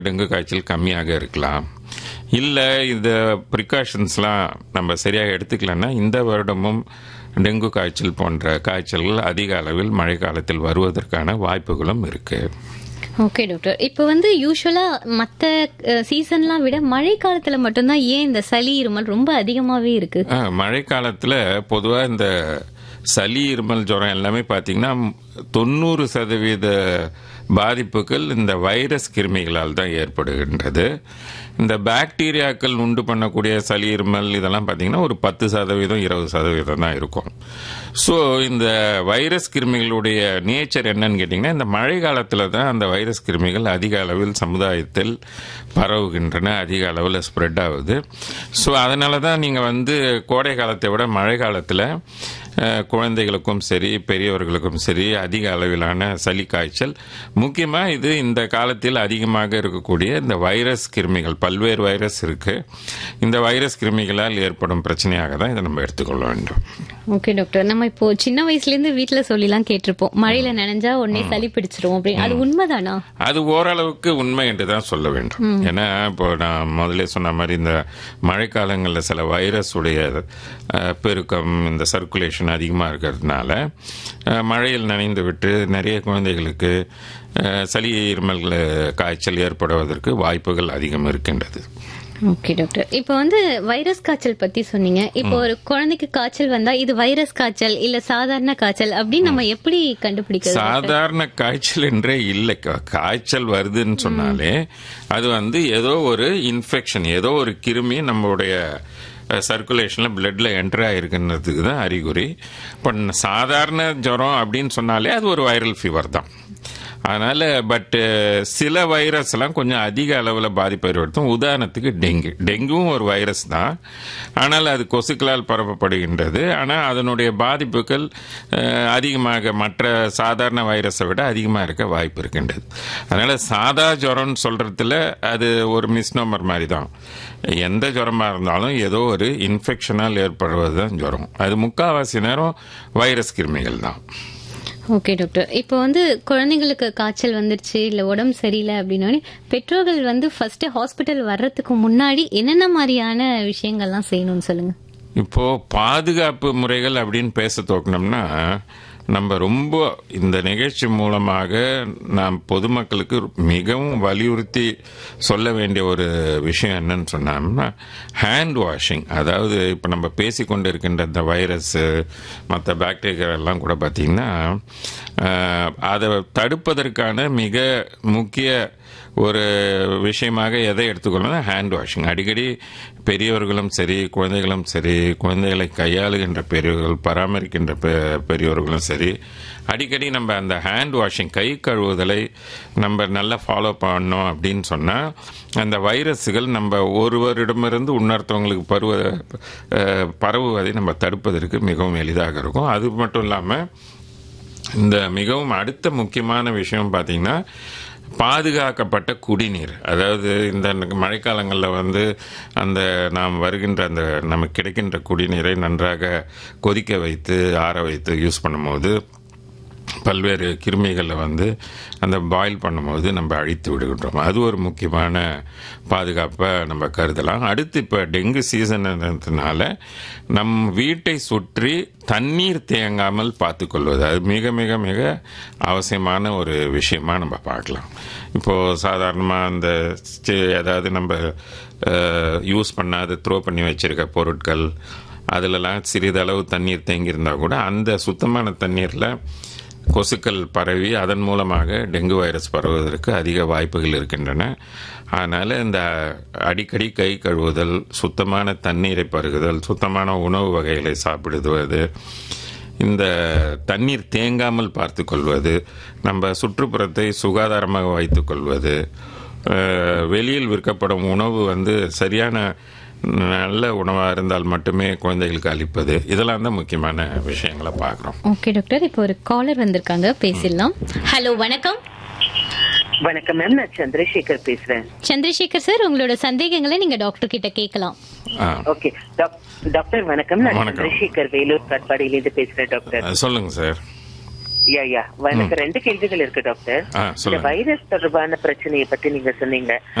Dengue காய்ச்சல் கம்மியாக இருக்கலாம் இல்லை இந்த ப்ரிகாஷன்ஸ்லாம் நம்ம சரியாக எடுத்துக்கலன்னா இந்த வருடமும் டெங்கு காய்ச்சல் போன்ற காய்ச்சல்கள் அதிக அளவில் மழை காலத்தில் வருவதற்கான வாய்ப்புகளும் இருக்குது ஓகே டாக்டர் இப்போ வந்து யூஸ்வலா மற்ற சீசன்லாம் விட மழை காலத்துல மட்டும்தான் ஏன் இந்த சளி இருமல் ரொம்ப அதிகமாவே இருக்கு ஆ, மழை காலத்தில் பொதுவாக இந்த சளி இருமல் ஜுரம் எல்லாமே பார்த்தீங்கன்னா தொண்ணூறு சதவீத பாதிப்புகள் இந்த வைரஸ் கிருமிகளால் தான் ஏற்படுகின்றது இந்த பாக்டீரியாக்கள் உண்டு பண்ணக்கூடிய சளி இருமல் இதெல்லாம் பார்த்தீங்கன்னா ஒரு பத்து சதவீதம் இருபது சதவீதம் தான் இருக்கும் ஸோ இந்த வைரஸ் கிருமிகளுடைய நேச்சர் என்னன்னு கேட்டிங்கன்னா இந்த மழை காலத்தில் தான் அந்த வைரஸ் கிருமிகள் அதிக அளவில் சமுதாயத்தில் பரவுகின்றன அதிக அளவில் ஸ்ப்ரெட் ஆகுது ஸோ அதனால தான் நீங்கள் வந்து கோடை காலத்தை விட மழை காலத்தில் அஹ், குழந்தைகளுக்கும் சரி பெரியவர்களுக்கும் சரி அதிக அளவிலான சளி காய்ச்சல் முக்கியமாக இது இந்த காலத்தில் அதிகமாக இருக்கக்கூடிய இந்த வைரஸ் கிருமிகள் பல்வேறு வைரஸ் இருக்கு இந்த வைரஸ் கிருமிகளால் ஏற்படும் பிரச்சனையாக தான் இதை நம்ம எடுத்துக்கொள்ள வேண்டும் ஓகே டாக்டர் நம்ம இப்போ சின்ன வயசுல இருந்து வீட்ல சொல்லிலாம் கேட்டிருப்போம் மழையில நனைஞ்சா உடனே சளி பிடிச்சிரும் அப்படின்னு அது உண்மைதானா அது ஓரளவுக்கு உண்மை என்று தான் சொல்ல வேண்டும் ஏன்னா இப்போ நான் முதல்ல சொன்ன மாதிரி இந்த மழைக்காலங்களில் சில வைரஸ் உடைய அஹ், பெருக்கம் இந்த சர்க்குலேஷன் அதிகமாக இருக்கிறதுனால அஹ், மழையில் நனைந்து விட்டு நிறைய குழந்தைகளுக்கு அஹ், சளி இருமல் காய்ச்சல் ஏற்படுவதற்கு வாய்ப்புகள் அதிகம் இருக்கின்றது ஓகே டாக்டர் இப்போ வந்து வைரஸ் காய்ச்சல் பத்தி சொன்னீங்க இப்போ ஒரு குழந்தைக்கு காய்ச்சல் வந்தா இது வைரஸ் காய்ச்சல் இல்ல சாதாரண காய்ச்சல் அப்படின்னு நம்ம எப்படி கண்டுபிடிக்கிறது சாதாரண காய்ச்சல் என்றே இல்லை கா- காய்ச்சல் வருதுன்னு சொன்னாலே அது வந்து ஏதோ ஒரு இன்ஃபெக்ஷன் ஏதோ ஒரு கிருமி நம்மளுடைய சர்க்குலேஷன்ல பிளட்ல என்டர் ஆயிருக்குன்றதுக்கு தான் அறிகுறி இப்போ சாதாரண ஜுரம் அப்படின்னு சொன்னாலே அது ஒரு வைரல் ஃபீவர் தான் அதனால பட் சில வைரஸ் எல்லாம் கொஞ்சம் அதிக அளவில் பாதிப்பை ஏற்படுத்தும் உதாரணத்துக்கு டெங்கு டெங்குவும் ஒரு வைரஸ் தான் ஆனால் அது கொசுக்களால் பரப்பப்படுகின்றது ஆனால் அதனுடைய பாதிப்புகள் அஹ், அதிகமாக மற்ற சாதாரண வைரஸை விட அதிகமாக இருக்க வாய்ப்பு இருக்கின்றது அதனால சாதா ஜுரம்னு சொல்றதுல அது ஒரு மிஸ்னோமர் மாதிரி தான் எந்த ஜுரமா இருந்தாலும் ஏதோ ஒரு இன்ஃபெக்ஷனால் ஏற்படுவது தான் ஜுரம் அது முக்காவாசி நேரம் வைரஸ் கிருமிகள் தான் ஓகே டாக்டர் இப்போ வந்து குழந்தைங்களுக்கு காய்ச்சல் வந்துருச்சு இல்ல உடம்பு சரியில்லை அப்படின்னோடனே பெற்றோர்கள் வந்து ஃபர்ஸ்ட் ஹாஸ்பிட்டல் வர்றதுக்கு முன்னாடி என்னென்ன மாதிரியான விஷயங்கள்லாம் செய்யணும்னு சொல்லுங்க இப்போ பாதுகாப்பு முறைகள் அப்படின்னு பேச தோக்கணும்னா நம்ம ரொம்ப இந்த நிகழ்ச்சி மூலமாக நாம் பொதுமக்களுக்கு மிகவும் வலியுறுத்தி சொல்ல வேண்டிய ஒரு விஷயம் என்னன்னு சொன்னோம்னா ஹேண்ட் வாஷிங் அதாவது இப்போ நம்ம பேசிக்கொண்டு இருக்கின்ற இந்த வைரஸ் மற்ற பாக்டீரியா எல்லாம் கூட பார்த்தீங்கன்னா அஹ், அதை தடுப்பதற்கான மிக முக்கிய ஒரு விஷயமாக எதை எடுத்துக்கொள்ளணும் ஹேண்ட் வாஷிங் அடிக்கடி பெரியவர்களும் சரி குழந்தைகளும் சரி குழந்தைகளை கையாளுகின்ற பெரியவர்கள் பராமரிக்கின்ற பெ- பெரியவர்களும் சரி அடிக்கடி நம்ம அந்த ஹேண்ட் வாஷிங் கை கழுவுதலை நம்ம நல்லா ஃபாலோ பண்ணோம் அப்படின்னு சொன்னால் அந்த வைரஸுகள் நம்ம ஒருவரிடமிருந்து இன்னொருத்தவங்களுக்கு பருவ அஹ், பரவுவதை நம்ம தடுப்பதற்கு மிகவும் எளிதாக இருக்கும் அது மட்டும் இல்லாமல் இந்த மிகவும் அடுத்த முக்கியமான விஷயம் பார்த்தீங்கன்னா பாதுகாக்கப்பட்ட குடிநீர் அதாவது இந்த மழைக்காலங்களில் வந்து அந்த நாம் வருகின்ற அந்த நமக்கு கிடைக்கின்ற குடிநீரை நன்றாக கொதிக்க வைத்து ஆற வைத்து யூஸ் பண்ணும்போது பல்வேறு கிருமிகளை வந்து அந்த பாயில் பண்ணும்போது நம்ம அழித்து விடுகின்றோம் அது ஒரு முக்கியமான பாதுகாப்பை நம்ம கருதலாம் அடுத்து இப்போ டெங்கு சீசன்றதுனால நம் வீட்டை சுற்றி தண்ணீர் தேங்காமல் பார்த்துக்கொள்வது அது மிக மிக மிக அவசியமான ஒரு விஷயமா நம்ம பார்க்கலாம் இப்போ சாதாரணமாக அந்த சி- ஏதாவது நம்ம யூஸ் பண்ணாத த்ரோ பண்ணி வச்சிருக்க பொருட்கள் அதிலலாம் சிறிதளவு தண்ணீர் தேங்கியிருந்தா கூட அந்த சுத்தமான தண்ணீரில் கொசுக்கள் பரவி அதன் மூலமாக டெங்கு வைரஸ் பரவுவதற்கு அதிக வாய்ப்புகள் இருக்கின்றன அதனால் இந்த அடிக்கடி கை கழுவுதல் சுத்தமான தண்ணீரை பருகுதல் சுத்தமான உணவு வகைகளை சாப்பிடுவது இந்த தண்ணீர் தேங்காமல் பார்த்து கொள்வது நம்ம சுற்றுப்புறத்தை சுகாதாரமாக வைத்துக் கொள்வது அஹ், வெளியில் விற்கப்படும் உணவு வந்து சரியான நல்ல உணவாக இருந்தால் மட்டுமே குழந்தைகளுக்கு அளிப்பது இதெல்லாம் தான் முக்கியமான விஷயங்களை பார்க்குறோம் ஓகே டாக்டர் இப்போ ஒரு காலர் வந்திருக்காங்க பேசிடலாம் ஹலோ வணக்கம் வணக்கம் மேம் நான் சந்திரசேகர் பேசுறேன் சந்திரசேகர் சார் உங்களோட சந்தேகங்களை நீங்க டாக்டர் கிட்ட கேட்கலாம் ஆ ஓகே டாக்டர் வணக்கம் நான் வணக்கம். சந்திரசேகர் வேலூர் கட்பாடியிலிருந்து பேசுறேன் டாக்டர் சொல்லுங்க சார் யா யா எனக்கு ரெண்டு கேள்விகள் இருக்கு டாக்டர் ஆ, இந்த சொல்லுங்க. வைரஸ் தொடர்பான பிரச்சனையை பத்தி நீங்க சொன்னீங்க